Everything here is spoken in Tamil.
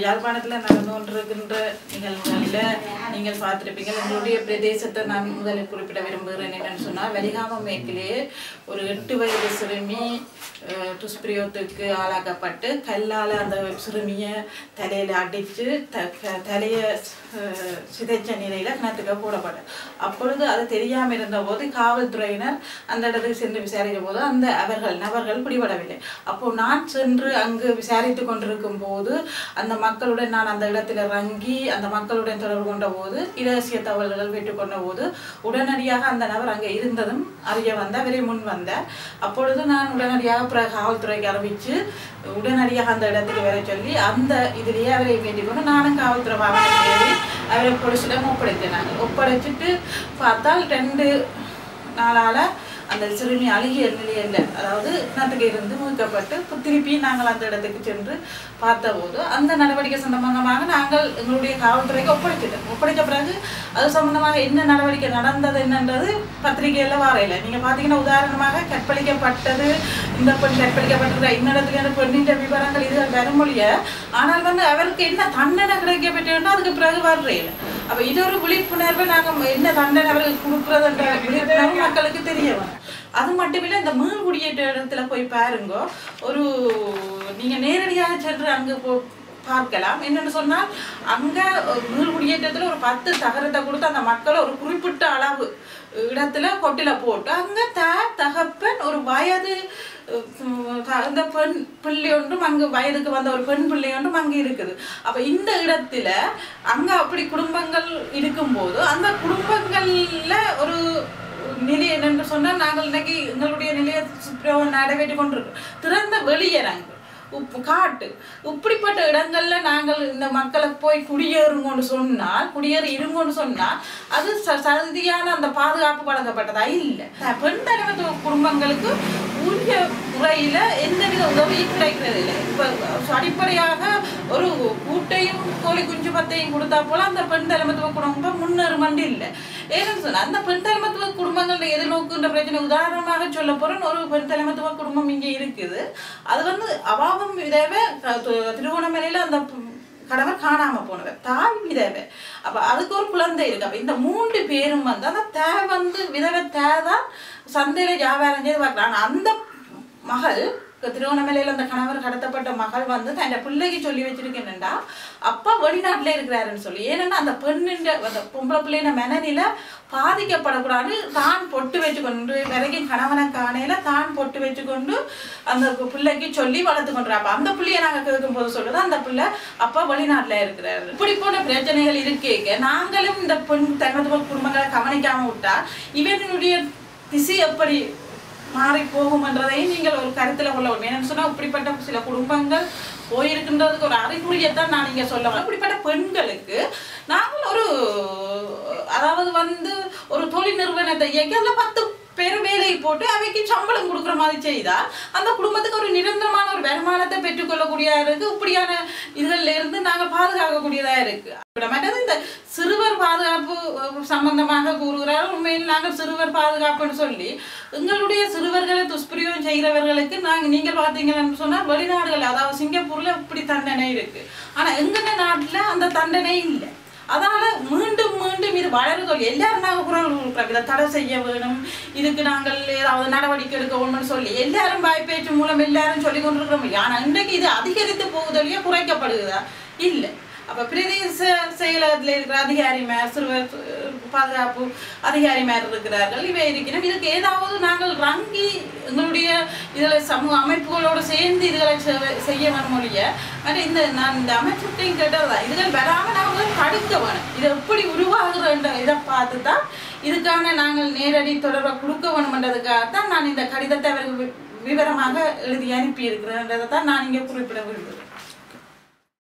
யாழ்ப்பாணத்தில் நடந்து கொண்டிருக்கின்ற நிகழ்வுகளில் நீங்கள் பார்த்திருப்பீங்க எங்களுடைய பிரதேசத்தை நான் முதலில் குறிப்பிட விரும்புகிறேன் என்னன்னு சொன்னால் வலிகாம மேற்கிலேயே ஒரு எட்டு வயது சிறுமி அஹ், துஷ்பிரயோகத்துக்கு ஆளாக்கப்பட்டு கல்லால் அந்த சிறுமியை தலையில் அடித்து த க- தலையை அஹ், சிதைச்ச நிலையில் கிணத்துக்கு போடப்பட்ட அப்பொழுது அது தெரியாமல் இருந்தபோது காவல்துறையினர் அந்த இடத்துக்கு சென்று விசாரித்த போது அந்த அவர்கள் நபர்கள் பிடிபடவில்லை அப்போ நான் சென்று அங்கு விசாரித்து கொண்டிருக்கும் போது அந்த மக்களுடன் நான் அந்த இடத்துல இறங்கி அந்த மக்களுடன் தொடர்பு கொண்ட போது இரகசிய தகவல்கள் பெற்றுக்கொண்ட போது உடனடியாக அந்த நபர் அங்கே இருந்ததும் அறிய வந்த அவரே முன் வந்தார் அப்பொழுது நான் உடனடியாக பிறகு காவல்துறைக்கு அறிவித்து உடனடியாக அந்த இடத்துக்கு வர சொல்லி அந்த இதுலேயே அவரை வேண்டிக் கொண்டு நானும் காவல்துறை வாகனம் ஏறி அவரை பொலிசிடம் ஒப்படைத்தினாங்க ஒப்படைச்சிட்டு பார்த்தால் ரெண்டு நாளால் அந்த சிறுமி அழுகிய நிலையில் அதாவது கிணத்துக்கு இருந்து மீட்கப்பட்டு இப்ப திருப்பி நாங்கள் அந்த இடத்துக்கு சென்று பார்த்தபோது அந்த நடவடிக்கை சம்பந்தமாக நாங்கள் எங்களுடைய காவல்துறைக்கு ஒப்படைச்சிட்டோம் ஒப்படைத்த பிறகு அது சம்பந்தமாக என்ன நடவடிக்கை நடந்தது என்னன்றது பத்திரிகையில் வரையில நீங்கள் பார்த்தீங்கன்னா உதாரணமாக கற்பழிக்கப்பட்டது இந்த பெண் கற்பழிக்கப்பட்டிருக்கிற இன்னிடத்துல இந்த பெண்ணின் விவரங்கள் இது வருமொழிய ஆனால் வந்து அவருக்கு என்ன தண்டனை கிடைக்கப்பட்டோன்னா அதுக்கு பிறகு வர்றேன் அப்ப இது ஒரு விழிப்புணர்வு நாங்க என்ன தண்டனை அவர்களுக்கு கொடுக்குறதுன்ற விழிப்புணர்வு மக்களுக்கு தெரிய வரும் அது மட்டுமில்லை இந்த மீள் குடியேற்ற இடத்துல போய் பாருங்க ஒரு நீங்க நேரடியாக சென்று அங்க போ பார்க்கலாம் என்னன்னு சொன்னால் அங்க மீள் குடியேற்றத்துல ஒரு பத்து தகரத்தை கொடுத்து அந்த மக்களை ஒரு குறிப்பிட்ட அளவு இடத்துல கொட்டில போட்டு அங்க த தகப்பன் ஒரு வயது உம், த- இந்த பெண் பிள்ளை ஒன்றும் அங்கு வயதுக்கு வந்த ஒரு பெண் பிள்ளை ஒன்றும் அங்கே இருக்குது அப்ப இந்த இடத்துல அங்க அப்படி குடும்பங்கள் இருக்கும்போது அந்த குடும்பங்கள்ல ஒரு நிலை என்னென்று சொன்னால் நாங்கள் இன்னைக்கு எங்களுடைய நிலையை நடைபெற்று கொண்டிருக்கோம் திறந்த வெளியரங்கு உப்பு காட்டு இப்படிப்பட்ட இடங்கள்ல நாங்கள் இந்த மக்களை போய் குடியேறுங்கன்னு சொன்னால் குடியேறி இருங்கன்னு சொன்னால் அது ச- சதியான அந்த பாதுகாப்பு வழங்கப்பட்டதா இல்லை த- பெண் தலைமை குடும்பங்களுக்கு உரிய முறையில எந்தவித உதவியும் கிடைக்கிறது இல்லை இப்போ அடிப்படையாக ஒரு கூட்டையும் கோழி குஞ்சு பத்தையும் கொடுத்தா போல அந்த பெண் தலைமத்துவ குடும்பம் முன்னேறுமண்டு இல்லை ஏன்னு சொன்னா அந்த பெண் தலைமத்துவ குடும்பங்களோட எதிர்நோக்குன்ற பிரச்சனை உதாரணமாக சொல்ல போறேன் ஒரு பெண் தலைமத்துவ குடும்பம் இங்கே இருக்குது அது வந்து அவாவும் விதவை க- து- திருவோணமலையில அந்த ப- கணவர் காணாம போனவர் தாய் விதவை அப்ப அதுக்கு ஒரு குழந்தை இருக்கு அப்ப இந்த மூன்று பேரும் வந்து அந்த தே வந்து விதவை தே தான் சந்தையில வியாபாரம் செய்து பார்க்கலாம் ஆனா அந்த மகள் திருவண்ணாமலையில அந்த கணவர் கடத்தப்பட்ட மகள் வந்து தன் பிள்ளைக்கு சொல்லி வச்சிருக்கேன்டா அப்பா வெளிநாட்டுல இருக்கிறாருன்னு சொல்லி ஏன்னா அந்த பெண்ணுன்ற அந்த பொம்பளை பிள்ளைன மனநில பாதிக்கப்படக்கூடாது தான் பொட்டு வச்சுக்கொண்டு வரைக்கும் கணவனை காணையில தான் பொட்டு வச்சுக்கொண்டு அந்த பிள்ளைக்கு சொல்லி வளர்த்து கொண்டு அப்ப அந்த பிள்ளைய நாங்க கேட்கும் போது சொல்லுது அந்த பிள்ளை அப்பா வெளிநாட்டுல இருக்கிறாரு இப்படி போன பிரச்சனைகள் இருக்கேக்க நாங்களும் இந்த பெண் தங்கத்துவ குடும்பங்களை கவனிக்காம விட்டா இவனுடைய திசை எப்படி மாறி போகும்ன்றதையும் நீங்கள் ஒரு கருத்துல கொள்ள வேண்டும் என்னன்னு சொன்னா இப்படிப்பட்ட சில குடும்பங்கள் போயிருக்கின்றதுக்கு ஒரு அறிகுறியைத்தான் நான் இங்க சொல்ல வரேன் இப்படிப்பட்ட பெண்களுக்கு நாங்கள் ஒரு அதாவது வந்து ஒரு தொழில் நிறுவனத்தை இயக்கி அதுல பத்து பேர் வேலையை போட்டு அவைக்கு சம்பளம் கொடுக்குற மாதிரி செய்தா அந்த குடும்பத்துக்கு ஒரு நிரந்தரமான ஒரு வருமானத்தை பெற்றுக்கொள்ளக்கூடியதா இருக்கு இப்படியான இதுகள்ல இருந்து நாங்கள் பாதுகாக்கக்கூடியதா இருக்கு அப்படி மற்றது இந்த சிறுவர் பாதுகாப்பு அஹ், சம்பந்தமாக கூறுகிறார் உண்மையில் நாங்கள் சிறுவர் பாதுகாப்புன்னு சொல்லி எங்களுடைய சிறுவர்களை துஷ்பிரயோகம் செய்கிறவர்களுக்கு நாங்கள் நீங்கள் பார்த்தீங்கன்னு சொன்னால் வெளிநாடுகள் அதாவது சிங்கப்பூர்ல இப்படி தண்டனை இருக்கு ஆனா எங்க நாட்டுல அந்த தண்டனை இல்லை அதனால மீண்டும் மீண்டும் இது வளருதல் எல்லாரும் நாங்கள் குரல் கொடுக்குறோம் இதை தடை செய்ய வேணும் இதுக்கு நாங்கள் ஏதாவது நடவடிக்கை எடுக்க வேணும்னு சொல்லி எல்லாரும் வாய்ப்பேச்சு மூலம் எல்லாரும் சொல்லி கொண்டிருக்கிறோம் ஆனா இன்றைக்கு இது அதிகரித்து போகுதலையோ குறைக்கப்படுகிறதா இல்லை அப்ப பிரதேச செயலகத்தில் இருக்கிற அதிகாரிமார் சிறுவர் அஹ், பாதுகாப்பு அதிகாரிமார் இருக்கிறார்கள் இவை இருக்கிறோம் இதுக்கு ஏதாவது நாங்கள் ரங்கி எங்களுடைய இதில் சமூக அமைப்புகளோடு சேர்ந்து இதுகளை செ- செய்ய வேணும் ஒழிய ஆனால் இந்த நான் இந்த அமைச்சர்கிட்டையும் கேட்டதுதான் இதுகள் வராமல் நாங்கள் தடுக்க வேணும் இது எப்படி உருவாகுதுன்ற இதை பார்த்து தான் இதுக்கான நாங்கள் நேரடி தொடர்பை கொடுக்க வேணுமென்றதுக்காகத்தான் நான் இந்த கடிதத்தை அவருக்கு வி- விவரமாக எழுதி அனுப்பி இருக்கிறேன்றதை தான் நான் இங்கே குறிப்பிட விரும்புகிறேன்